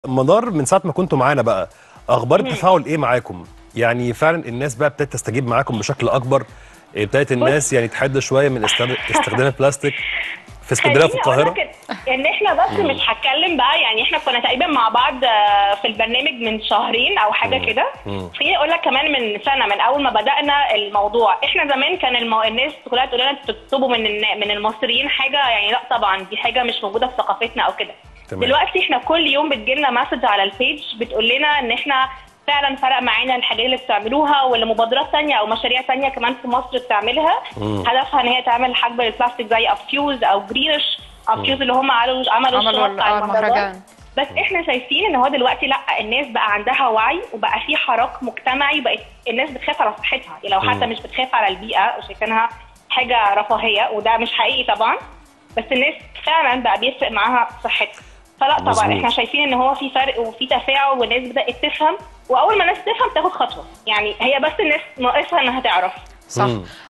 منار من ساعه ما كنتوا معانا بقى اخبار التفاعل ايه معاكم يعني فعلا الناس بقى ابتدت تستجيب معاكم بشكل اكبر ابتدت الناس يعني تحد شويه من استخد- استخدام البلاستيك في اسكندريه وفي خليني أقول القاهره لك ان احنا بس مش هتكلم بقى يعني احنا كنا تقريبا مع بعض آه، في البرنامج من شهرين او حاجه كده خليني اقول لك كمان من سنه من اول ما بدانا الموضوع احنا زمان كان المو... الناس كلها تقول لنا انتوا بتطلبوا من النا- من المصريين حاجه يعني لا طبعا دي حاجه مش موجوده في ثقافتنا او كده تمام. دلوقتي احنا كل يوم بتجيلنا مسج على البيج بتقول لنا ان احنا فعلا فرق معانا الحاجات اللي بتعملوها واللي مبادرات تانية او مشاريع تانية كمان في مصر بتعملها هدفها ان هي تعمل حجب البلاستيك زي افيوز او جرينش افيوز اللي هم عملوا عملوا عملوا الشغل بتاع آه، المهرجان المهرجان. بس احنا شايفين ان هو دلوقتي لا الناس بقى عندها وعي وبقى في حراك مجتمعي بقت الناس بتخاف على صحتها يعني لو حتى مش بتخاف على البيئه وشايفينها حاجه رفاهيه وده مش حقيقي طبعا بس الناس فعلا بقى بيفرق معاها صحتها فلا طبعا مظبوط. احنا شايفين ان هو في فرق وفي تفاعل والناس بدات تفهم واول ما الناس تفهم تاخد خطوه يعني هي بس الناس ناقصها انها تعرف صح